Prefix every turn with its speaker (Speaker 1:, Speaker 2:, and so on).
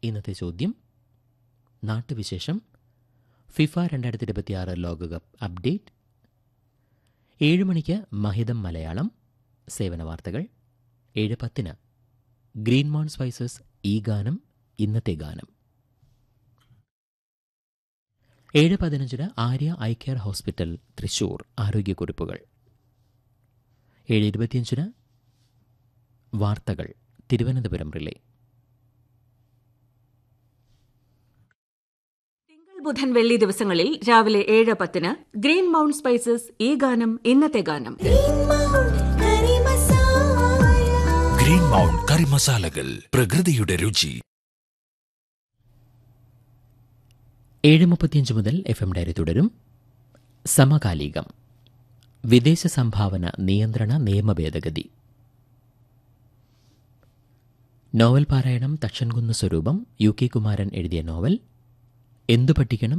Speaker 1: ഇന്നത്തെ ചോദ്യം നാട്ടുവിശേഷം ഫിഫ രണ്ടായിരത്തി ഇരുപത്തിയാറ് ലോകകപ്പ് അപ്ഡേറ്റ് ഏഴ് മണിക്ക് മഹിതം മലയാളം സേവന വാർത്തകൾ ഏഴ് പത്തിന് ഗ്രീൻ മോൺ സ്പൈസസ് ഈ ഗാനം ഇന്നത്തെ ഗാനം ഏഴ് പതിനഞ്ചിന് Arya eye care hospital Thrissur ആരോഗ്യക്കുറിപ്പുകൾ ഏഴ് ഇരുപത്തിയഞ്ചിന് വാർത്തകൾ തിരുവനന്തപുരം റിലേ
Speaker 2: തിങ്കൾ ബുധൻ വെള്ളി ദിവസങ്ങളിൽ രാവിലെ ഏഴ് പത്തിന് ഗ്രീൻ മൗണ്ട് സ്പൈസസ് ഈ ഗാനം ഇന്നത്തെ ഗാനം
Speaker 3: ഗ്രീൻ മൗണ്ട് കറി മസാലകൾ പ്രകൃതിയുടെ രുചി
Speaker 1: ഏഴ് മുപ്പത്തിയഞ്ച് മുതൽ എഫ് എം ഡയറി തുടരും സമകാലികം വിദേശ സംഭാവന നിയന്ത്രണ നിയമ ഭേദഗതി നോവൽ പാരായണം തക്ഷൻകുന്ന് സ്വരൂപം യു കെ കുമാരൻ എഴുതിയ നോവൽ എന്തു പഠിക്കണം